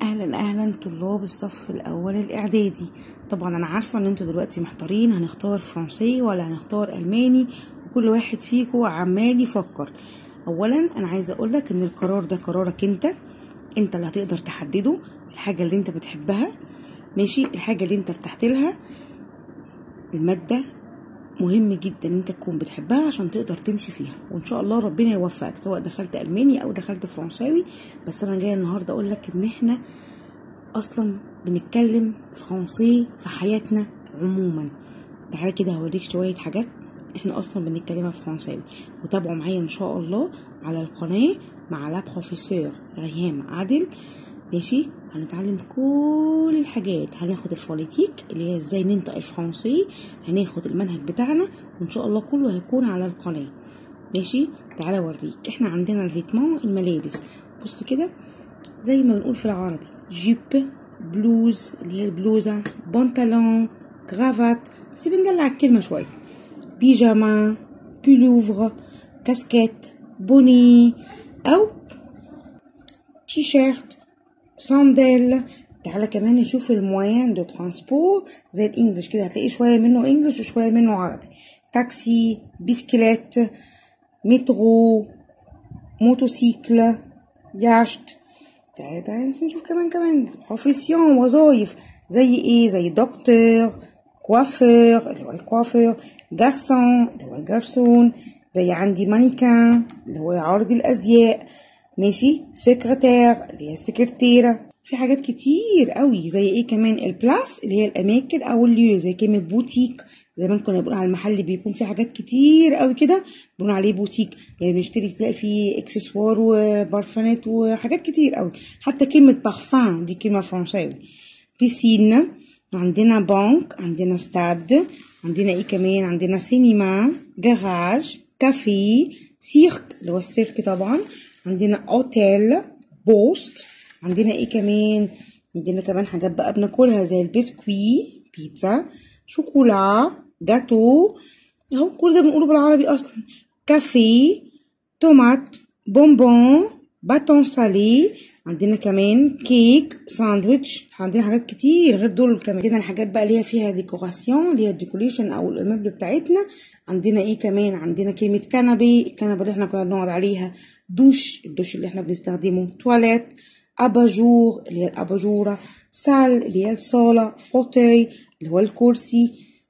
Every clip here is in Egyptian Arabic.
اهلا اهلا طلاب الصف الاول الاعدادي طبعا انا عارفه ان انتوا دلوقتي محتارين هنختار فرنسي ولا هنختار الماني وكل واحد فيكم عمال يفكر اولا انا عايزه اقولك ان القرار ده قرارك انت انت اللي هتقدر تحدده الحاجه اللي انت بتحبها ماشي الحاجه اللي انت ارتحت لها الماده مهم جدا ان انت تكون بتحبها عشان تقدر تمشي فيها وان شاء الله ربنا يوفقك سواء دخلت الماني او دخلت فرنساوي بس انا جايه النهارده اقول لك ان احنا اصلا بنتكلم فرنسي في حياتنا عموما تعالى كده هوريك شويه حاجات احنا اصلا بنتكلمها فرنساوي وتابعوا معايا ان شاء الله على القناه مع لا بروفيسور ريهام عادل ماشي هنتعلم كل الحاجات هناخد الفونيتيك اللي هي ازاي ننطق الفرنسي هناخد المنهج بتاعنا وان شاء الله كله هيكون على القناه ماشي تعالى اوريك احنا عندنا الفيتمون الملابس بص كده زي ما بنقول في العربي جيب بلوز اللي هي البلوزه بنطلون كرافات بس بندلع الكلمه شويه بيجاما بلوفر كاسكيت بوني او تيشيرت صندل تعالى كمان نشوف الموان دو ترانسبور زي الانجليش كده هتلاقي شويه منه انجليش وشويه منه عربي تاكسي بسكليت مترو موتوسيكل ياشت تعالى تعالى نشوف كمان كمان بروفيسيون وظايف زي ايه زي دكتور كوافير اللي هو الكوافير جارسون اللي هو الجرسون زي عندي مانيكان اللي هو عارض الازياء ماشي سكرتير اللي هي السكرتيره في حاجات كتير قوي زي ايه كمان البلاس اللي هي الاماكن او اليو زي كلمه بوتيك زمان كنا بنقول على المحل بيكون فيه حاجات كتير قوي كده بنقول عليه بوتيك يعني بنشتري تلاقي فيه اكسسوار وبارفانات وحاجات كتير قوي حتى كلمه بارفان دي كلمه فرنساوي بيسين عندنا بنك عندنا ستاد عندنا ايه كمان عندنا سينما جراج كافيه سيرك اللي هو السيرك طبعا عندنا اوتيل بوست عندنا ايه كمان عندنا كمان حاجات بقى بناكلها زي البسكوي بيتزا شوكولا جاتو اهو كل ده بنقوله بالعربي اصلا كافيه تومات بونبون باتون سالي عندنا كمان كيك ساندويتش عندنا حاجات كتير غير دول كمان عندنا الحاجات بقى اللي هي فيها ديكوراسيون اللي هي الديكوريشن او المبل بتاعتنا عندنا ايه كمان عندنا كلمه كنبي الكنبه اللي احنا كنا بنقعد عليها دوش الدوش اللي احنا بنستخدمه تواليت اباجور اللي هي الاباجوره سال اللي هي الصاله فوتي اللي هو الكرسي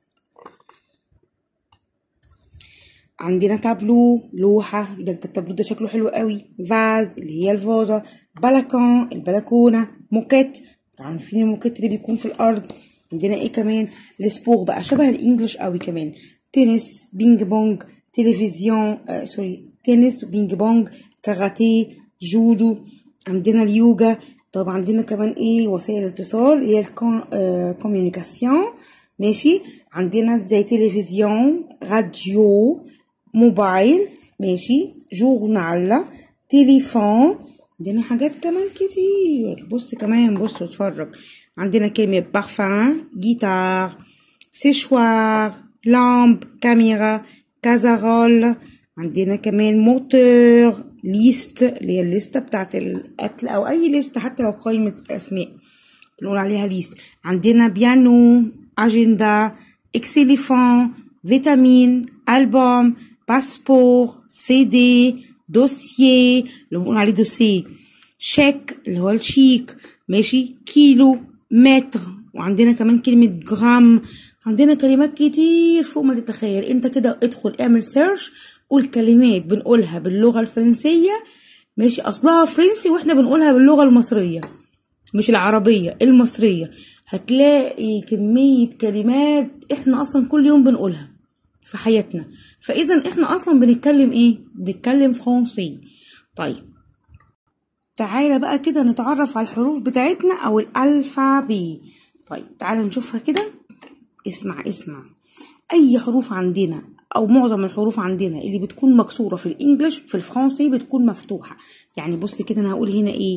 عندنا تابلو لوحة ده التابلو ده شكله حلو قوي فاز اللي هي الفازة بلكون البلكونة موكيت عارفين الموكيت اللي بيكون في الأرض عندنا ايه كمان السبور بقى شبه الانجليش قوي كمان تنس بينج بونج تلفزيون آه سوري تنس بينج بونج كاراتيه جودو عندنا اليوجا طب عندنا كمان ايه وسائل الاتصال هي الكوميونيكاسيون ماشي عندنا زي تلفزيون راديو موبايل ماشي جورنال تليفون عندنا حاجات كمان كتير بص كمان بص اتفرج عندنا كلمة بارفان جيتار سيشوار لامب كاميرا كازارول عندنا كمان موتور ليست اللي هي الليسته بتاعت الاكل او اي ليست حتى لو قائمه اسماء بنقول عليها ليست عندنا بيانو اجندا اكسيليفون فيتامين البوم باسبور سي دي دوسيي اللي بنقول عليه دوسيه شيك اللي هو الشيك ماشي كيلو متر وعندنا كمان كلمة جرام عندنا كلمات كتير فوق ما تتخيل انت كده ادخل اعمل سيرش قول كلمات بنقولها باللغة الفرنسية ماشي أصلها فرنسي وإحنا بنقولها باللغة المصرية مش العربية المصرية هتلاقي كمية كلمات إحنا أصلا كل يوم بنقولها في حياتنا فإذا إحنا أصلا بنتكلم إيه؟ بنتكلم فرنسي طيب تعالى بقى كده نتعرف على الحروف بتاعتنا أو الألفابي طيب تعالى نشوفها كده اسمع اسمع أي حروف عندنا او معظم الحروف عندنا اللي بتكون مكسوره في الانجليش في الفرنسي بتكون مفتوحه يعني بص كده انا هقول هنا ايه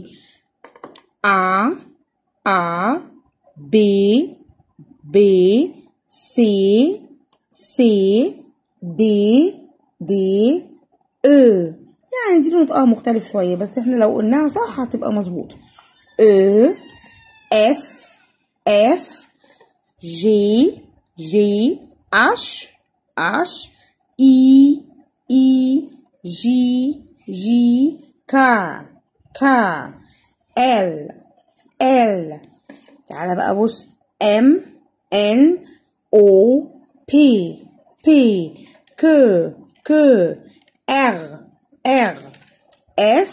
ا ا ب ب سي سي دي دي او يعني دي نطقها مختلف شويه بس احنا لو قلناها صح هتبقى مظبوط او F F G G H H E E G G K K L L تعالى بقى بص M N O P P Q Q R R S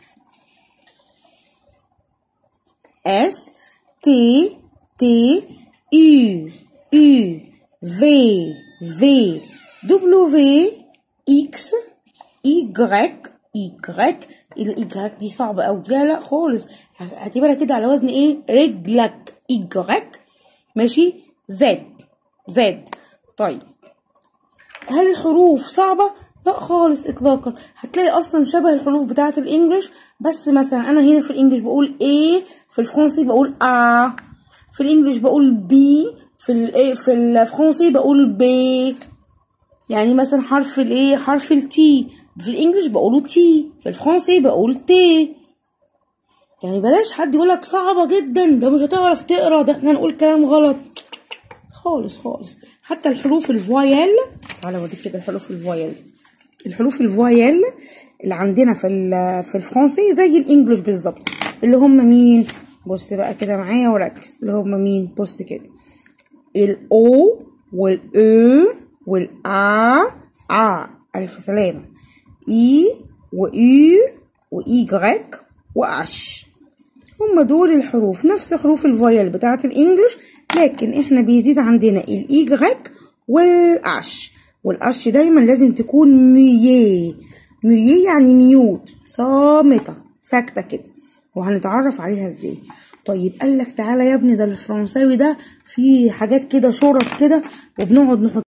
S T T U U V V W X Y Y الاي دي صعبة أوي لا لا خالص اعتبرها كده على وزن ايه رجلك اي ماشي زد زد طيب هل الحروف صعبة؟ لا خالص اطلاقا هتلاقي اصلا شبه الحروف بتاعة الانجليش بس مثلا انا هنا في الانجليش بقول ايه في الفرنسي بقول ا في الانجليش بقول بي في ال في الفرنسي بقول بي يعني مثلا حرف الايه حرف التي في الانجليش بقوله تي في الفرنسي بقول تي يعني بلاش حد يقولك صعبة جدا ده مش هتعرف تقرا ده احنا هنقول كلام غلط خالص خالص حتى الحروف الفويل تعالى اوريك كده الحروف الفويل الحروف الفويل اللي عندنا في في الفرنسي زي الانجليش بالظبط اللي هم مين بص بقى كده معايا وركز اللي هم مين بص كده الاو والاو والا ا الف سلامه اي واي واي واش هم دول الحروف نفس حروف الفويل بتاعة الانجليش لكن احنا بيزيد عندنا الاي والاش والاش دايما لازم تكون مييه مييه يعني ميوت صامتة ساكتة كده وهنتعرف عليها ازاي طيب قال لك تعالى يا ابني ده الفرنساوي ده فيه حاجات كده شرط كده وبنقعد نحط